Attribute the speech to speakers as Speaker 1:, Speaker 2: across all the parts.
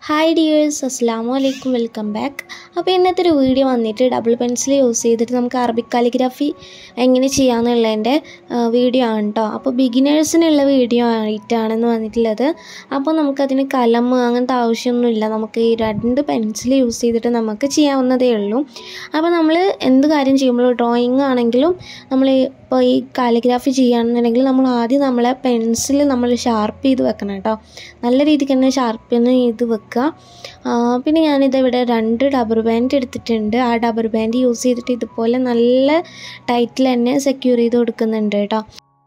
Speaker 1: hi dears അസ്സാമു അലൈക്കും welcome back അപ്പോൾ ഇന്നത്തെ ഒരു വീഡിയോ വന്നിട്ട് ഡബിൾ പെൻസിൽ യൂസ് ചെയ്തിട്ട് നമുക്ക് അറബിക് കാലിഗ്രാഫി എങ്ങനെ ചെയ്യാമെന്നുള്ളതിൻ്റെ വീഡിയോ ആണ് കേട്ടോ അപ്പോൾ ബിഗിനേഴ്സിനുള്ള വീഡിയോ ആയിട്ടാണെന്ന് വന്നിട്ടുള്ളത് അപ്പോൾ നമുക്കതിന് കലം അങ്ങനത്തെ ആവശ്യമൊന്നുമില്ല നമുക്ക് ഈ രണ്ട് പെൻസിൽ യൂസ് ചെയ്തിട്ട് നമുക്ക് ചെയ്യാവുന്നതേ ഉള്ളൂ അപ്പോൾ നമ്മൾ എന്ത് കാര്യം ചെയ്യുമ്പോഴും ഡ്രോയിങ് ആണെങ്കിലും നമ്മൾ ഇപ്പോൾ ഈ കാലിഗ്രാഫി ചെയ്യുകയാണെന്നുണ്ടെങ്കിൽ നമ്മൾ ആദ്യം നമ്മളെ പെൻസിൽ നമ്മൾ ഷാർപ്പ് ചെയ്ത് വെക്കണം കേട്ടോ നല്ല രീതിക്ക് തന്നെ ഷാർപ്പ് ചെയ്ത് വെക്കുക പിന്നെ ഞാനിത് ഇവിടെ രണ്ട് ഡബർ ബാൻഡ് എടുത്തിട്ടുണ്ട് ആ ഡബർ ബാൻഡ് യൂസ് ചെയ്തിട്ട് ഇതുപോലെ നല്ല ടൈറ്റിൽ തന്നെ സെക്യൂർ ചെയ്ത് കൊടുക്കുന്നുണ്ട് കേട്ടോ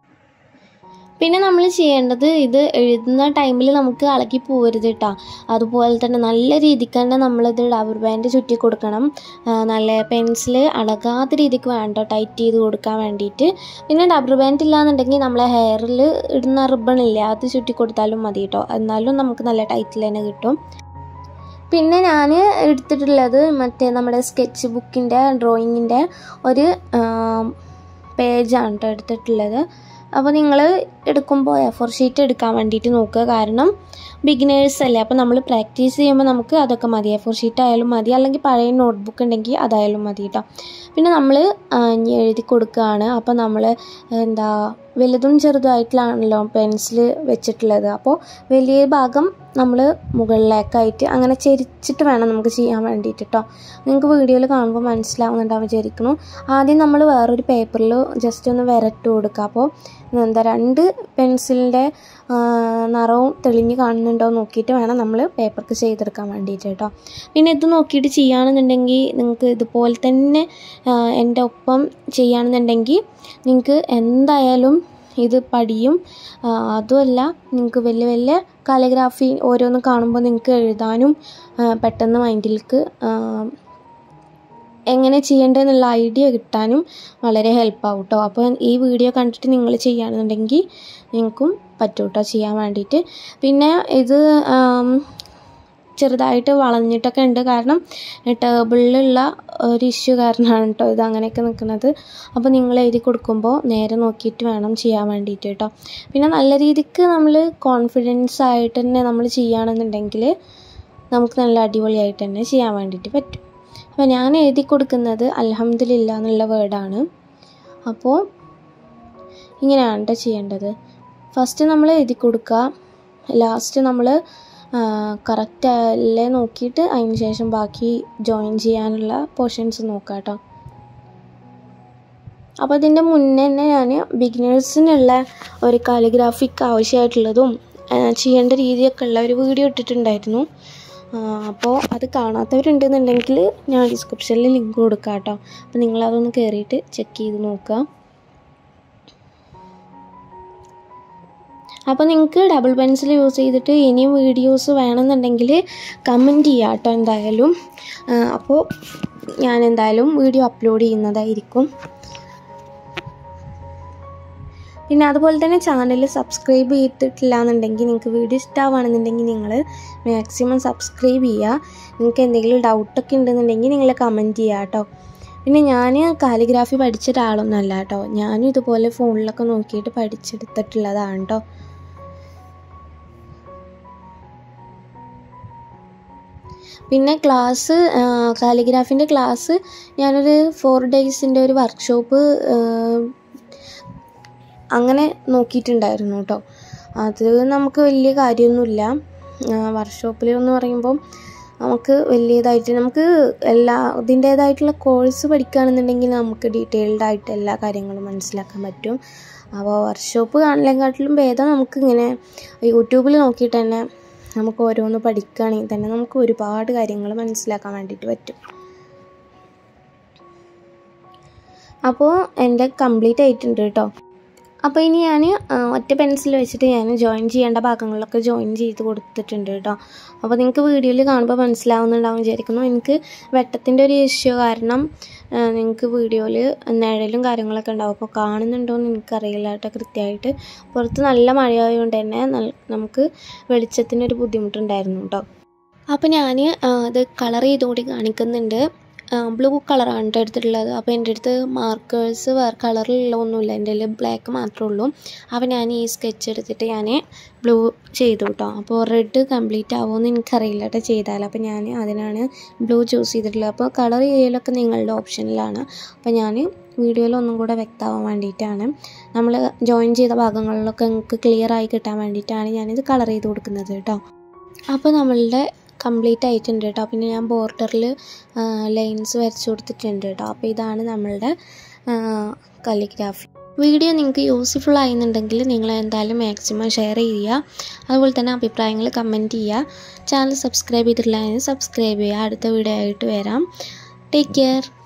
Speaker 1: പിന്നെ നമ്മൾ ചെയ്യേണ്ടത് ഇത് എഴുതുന്ന ടൈമിൽ നമുക്ക് ഇളക്കി പോകരുത് കേട്ടോ അതുപോലെ തന്നെ നല്ല രീതിക്ക് തന്നെ നമ്മളിത് റബ്ബർ ബാൻഡ് ചുറ്റി കൊടുക്കണം നല്ല പെൻസിൽ അളകാത്ത രീതിക്ക് വേണ്ട ടൈറ്റ് ചെയ്ത് കൊടുക്കാൻ വേണ്ടിയിട്ട് പിന്നെ റബ്ബർ ബാൻഡ് ഇല്ലാന്നുണ്ടെങ്കിൽ നമ്മളെ ഹെയറിൽ ഇടുന്ന റിബൺ ഇല്ലേ അത് ചുറ്റി കൊടുത്താലും മതി കേട്ടോ എന്നാലും നമുക്ക് നല്ല ടൈറ്റിൽ തന്നെ കിട്ടും പിന്നെ ഞാൻ എടുത്തിട്ടുള്ളത് മറ്റേ നമ്മുടെ സ്കെച്ച് ബുക്കിൻ്റെ ഡ്രോയിങ്ങിൻ്റെ ഒരു പേജാണ് കേട്ടോ എടുത്തിട്ടുള്ളത് അപ്പോൾ നിങ്ങൾ എടുക്കുമ്പോൾ എ ഫോർ ഷീറ്റ് എടുക്കാൻ വേണ്ടിയിട്ട് നോക്കുക കാരണം ബിഗിനേഴ്സ് അല്ലേ അപ്പോൾ നമ്മൾ പ്രാക്ടീസ് ചെയ്യുമ്പോൾ നമുക്ക് അതൊക്കെ മതി എ ഫോർ ഷീറ്റ് ആയാലും മതി അല്ലെങ്കിൽ പഴയ നോട്ട്ബുക്ക് ഉണ്ടെങ്കിൽ അതായാലും മതി കേട്ടോ പിന്നെ നമ്മൾ എഴുതി കൊടുക്കുകയാണ് അപ്പോൾ നമ്മൾ എന്താ വലുതും ചെറുതായിട്ടാണല്ലോ പെൻസിൽ വെച്ചിട്ടുള്ളത് അപ്പോൾ വലിയ ഭാഗം നമ്മൾ മുകളിലേക്കായിട്ട് അങ്ങനെ ചെരിച്ചിട്ട് വേണം നമുക്ക് ചെയ്യാൻ വേണ്ടിയിട്ട് കേട്ടോ നിങ്ങൾക്ക് വീഡിയോയിൽ കാണുമ്പോൾ മനസ്സിലാവുന്നുണ്ടാവും വിചാരിക്കുന്നു ആദ്യം നമ്മൾ വേറൊരു പേപ്പറിൽ ജസ്റ്റ് ഒന്ന് വരട്ട് കൊടുക്കുക അപ്പോൾ എന്താ രണ്ട് പെൻസിലിൻ്റെ നിറവും തെളിഞ്ഞ് കാണുന്നുണ്ടോ നോക്കിയിട്ട് വേണം നമ്മൾ പേപ്പർക്ക് ചെയ്തെടുക്കാൻ വേണ്ടിയിട്ട് കേട്ടോ പിന്നെ ഇത് നോക്കിയിട്ട് ചെയ്യുകയാണെന്നുണ്ടെങ്കിൽ നിങ്ങൾക്ക് ഇതുപോലെ തന്നെ എൻ്റെ ഒപ്പം ചെയ്യുകയാണെന്നുണ്ടെങ്കിൽ നിങ്ങൾക്ക് എന്തായാലും ഇത് പഠിയും അതുമല്ല നിങ്ങൾക്ക് വലിയ വലിയ കാലിഗ്രാഫി ഓരോന്ന് കാണുമ്പോൾ നിങ്ങൾക്ക് എഴുതാനും പെട്ടെന്ന് മൈൻഡിലേക്ക് എങ്ങനെ ചെയ്യേണ്ടതെന്നുള്ള ഐഡിയ കിട്ടാനും വളരെ ഹെൽപ്പാവും കേട്ടോ അപ്പോൾ ഈ വീഡിയോ കണ്ടിട്ട് നിങ്ങൾ ചെയ്യുകയാണെന്നുണ്ടെങ്കിൽ നിങ്ങൾക്കും പറ്റും കേട്ടോ ചെയ്യാൻ വേണ്ടിയിട്ട് പിന്നെ ഇത് ചെറുതായിട്ട് വളഞ്ഞിട്ടൊക്കെ ഉണ്ട് കാരണം ടേബിളിലുള്ള ഒരു ഇഷ്യൂ കാരണമാണ് കേട്ടോ ഇത് അങ്ങനെയൊക്കെ നിൽക്കുന്നത് അപ്പോൾ നിങ്ങൾ എഴുതി കൊടുക്കുമ്പോൾ നേരെ നോക്കിയിട്ട് വേണം ചെയ്യാൻ വേണ്ടിയിട്ട് കേട്ടോ പിന്നെ നല്ല രീതിക്ക് നമ്മൾ കോൺഫിഡൻസ് ആയിട്ട് തന്നെ നമ്മൾ ചെയ്യുകയാണെന്നുണ്ടെങ്കിൽ നമുക്ക് നല്ല അടിപൊളിയായിട്ട് തന്നെ ചെയ്യാൻ വേണ്ടിയിട്ട് പറ്റും അപ്പോൾ ഞാൻ എഴുതി കൊടുക്കുന്നത് അലഹമ്മദില്ല എന്നുള്ള വേർഡാണ് അപ്പോൾ ഇങ്ങനെയാണ് കേട്ടോ ചെയ്യേണ്ടത് ഫസ്റ്റ് നമ്മൾ എഴുതി കൊടുക്കുക ലാസ്റ്റ് നമ്മൾ കറക്റ്റ് അല്ലേ നോക്കിയിട്ട് അതിന് ശേഷം ബാക്കി ജോയിൻ ചെയ്യാനുള്ള പോർഷൻസ് നോക്കാം കേട്ടോ അപ്പോൾ ഇതിൻ്റെ മുന്നേ തന്നെ ഞാൻ ബിഗിനേഴ്സിനുള്ള ഒരു കാലിഗ്രാഫിക്ക് ആവശ്യമായിട്ടുള്ളതും ചെയ്യേണ്ട രീതിയൊക്കെ ഉള്ള ഒരു വീഡിയോ ഇട്ടിട്ടുണ്ടായിരുന്നു അപ്പോൾ അത് കാണാത്തവരുണ്ടെന്നുണ്ടെങ്കിൽ ഞാൻ ഡിസ്ക്രിപ്ഷനിൽ ലിങ്ക് കൊടുക്കാം കേട്ടോ അപ്പോൾ നിങ്ങളതൊന്ന് കയറിയിട്ട് ചെക്ക് ചെയ്ത് നോക്കുക അപ്പോൾ നിങ്ങൾക്ക് ഡബിൾ പെൻസിൽ യൂസ് ചെയ്തിട്ട് ഇനിയും വീഡിയോസ് വേണമെന്നുണ്ടെങ്കിൽ കമൻറ്റ് ചെയ്യുക കേട്ടോ എന്തായാലും അപ്പോൾ ഞാൻ എന്തായാലും വീഡിയോ അപ്ലോഡ് ചെയ്യുന്നതായിരിക്കും പിന്നെ അതുപോലെ തന്നെ ചാനൽ സബ്സ്ക്രൈബ് ചെയ്തിട്ടില്ല എന്നുണ്ടെങ്കിൽ നിങ്ങൾക്ക് വീഡിയോ ഇഷ്ടമാണെന്നുണ്ടെങ്കിൽ നിങ്ങൾ മാക്സിമം സബ്സ്ക്രൈബ് ചെയ്യുക നിങ്ങൾക്ക് എന്തെങ്കിലും ഡൗട്ടൊക്കെ ഉണ്ടെന്നുണ്ടെങ്കിൽ നിങ്ങൾ കമൻറ്റ് ചെയ്യുക കേട്ടോ പിന്നെ ഞാൻ കാലിഗ്രാഫി പഠിച്ച ഒരാളൊന്നുമല്ല കേട്ടോ ഞാനും ഇതുപോലെ ഫോണിലൊക്കെ നോക്കിയിട്ട് പഠിച്ചെടുത്തിട്ടുള്ളതാണ് കേട്ടോ പിന്നെ ക്ലാസ് കാലിഗ്രാഫിൻ്റെ ക്ലാസ് ഞാനൊരു ഫോർ ഡേയ്സിൻ്റെ ഒരു വർക്ക്ഷോപ്പ് അങ്ങനെ നോക്കിയിട്ടുണ്ടായിരുന്നു കേട്ടോ അത് നമുക്ക് വലിയ കാര്യമൊന്നുമില്ല വർക്ക്ഷോപ്പിൽ എന്ന് പറയുമ്പം നമുക്ക് വലിയതായിട്ട് നമുക്ക് എല്ലാ ഇതിൻ്റേതായിട്ടുള്ള കോഴ്സ് പഠിക്കുകയാണെന്നുണ്ടെങ്കിൽ നമുക്ക് ഡീറ്റെയിൽഡ് ആയിട്ട് എല്ലാ കാര്യങ്ങളും മനസ്സിലാക്കാൻ പറ്റും അപ്പോൾ വർക്ക്ഷോപ്പ് കാണലേക്കാട്ടിലും ഭേദം നമുക്ക് ഇങ്ങനെ യൂട്യൂബിൽ നോക്കിയിട്ട് തന്നെ നമുക്ക് ഓരോന്ന് പഠിക്കുകയാണെങ്കിൽ തന്നെ നമുക്ക് ഒരുപാട് കാര്യങ്ങൾ മനസ്സിലാക്കാൻ വേണ്ടിയിട്ട് പറ്റും അപ്പോൾ എൻ്റെ കംപ്ലീറ്റ് ആയിട്ടുണ്ട് കേട്ടോ അപ്പോൾ ഇനി ഞാൻ ഒറ്റ പെൻസിൽ വെച്ചിട്ട് ഞാൻ ജോയിൻ ചെയ്യേണ്ട ഭാഗങ്ങളിലൊക്കെ ജോയിൻ ചെയ്ത് കൊടുത്തിട്ടുണ്ട് കേട്ടോ അപ്പോൾ നിങ്ങൾക്ക് വീഡിയോയിൽ കാണുമ്പോൾ മനസ്സിലാവുന്നുണ്ടാവും വിചാരിക്കുന്നു എനിക്ക് വെട്ടത്തിൻ്റെ ഒരു ഇഷ്യൂ കാരണം നിങ്ങൾക്ക് വീഡിയോയിൽ നിഴലും കാര്യങ്ങളൊക്കെ ഉണ്ടാവും അപ്പോൾ കാണുന്നുണ്ടോ എന്ന് എനിക്കറിയില്ല കേട്ടോ കൃത്യമായിട്ട് പുറത്ത് നല്ല മഴയായതുകൊണ്ട് തന്നെ നമുക്ക് വെളിച്ചത്തിനൊരു ബുദ്ധിമുട്ടുണ്ടായിരുന്നു കേട്ടോ അപ്പോൾ ഞാൻ അത് കളർ ചെയ്തുകൂടി കാണിക്കുന്നുണ്ട് ബ്ലൂ കളറാണ് കേട്ടോ എടുത്തിട്ടുള്ളത് അപ്പോൾ എൻ്റെ അടുത്ത് മാർക്കേഴ്സ് വേറെ കളറിലുള്ള ഒന്നുമില്ല എൻ്റെ കയ്യിൽ ബ്ലാക്ക് മാത്രമേ ഉള്ളൂ അപ്പോൾ ഞാൻ ഈ സ്കെച്ച് എടുത്തിട്ട് ഞാൻ ബ്ലൂ ചെയ്തു കേട്ടോ അപ്പോൾ റെഡ് കംപ്ലീറ്റ് ആവുമെന്ന് എനിക്കറിയില്ല കേട്ടോ ചെയ്താൽ അപ്പോൾ ഞാൻ അതിനാണ് ബ്ലൂ ചൂസ് ചെയ്തിട്ടുള്ളത് അപ്പോൾ കളർ ചെയ്യലൊക്കെ നിങ്ങളുടെ ഓപ്ഷനിലാണ് അപ്പോൾ ഞാൻ വീഡിയോയിൽ ഒന്നും കൂടെ വ്യക്തമാവാൻ വേണ്ടിയിട്ടാണ് നമ്മൾ ജോയിൻ ചെയ്ത ഭാഗങ്ങളിലൊക്കെ നിങ്ങൾക്ക് ക്ലിയർ ആയി കിട്ടാൻ വേണ്ടിയിട്ടാണ് ഞാനിത് കളർ ചെയ്ത് കൊടുക്കുന്നത് കേട്ടോ അപ്പോൾ നമ്മളുടെ കംപ്ലീറ്റ് ആയിട്ടുണ്ട് കേട്ടോ പിന്നെ ഞാൻ ബോർഡറിൽ ലൈൻസ് വരച്ചു കൊടുത്തിട്ടുണ്ട് കേട്ടോ അപ്പോൾ ഇതാണ് നമ്മളുടെ കലിഗ്രാഫി വീഡിയോ നിങ്ങൾക്ക് യൂസ്ഫുൾ ആയിരുന്നുണ്ടെങ്കിൽ നിങ്ങൾ എന്തായാലും മാക്സിമം ഷെയർ ചെയ്യുക അതുപോലെ തന്നെ അഭിപ്രായങ്ങൾ കമൻറ്റ് ചെയ്യുക ചാനൽ സബ്സ്ക്രൈബ് ചെയ്തിട്ടില്ല സബ്സ്ക്രൈബ് ചെയ്യുക അടുത്ത വീഡിയോ ആയിട്ട് വരാം ടേക്ക് കെയർ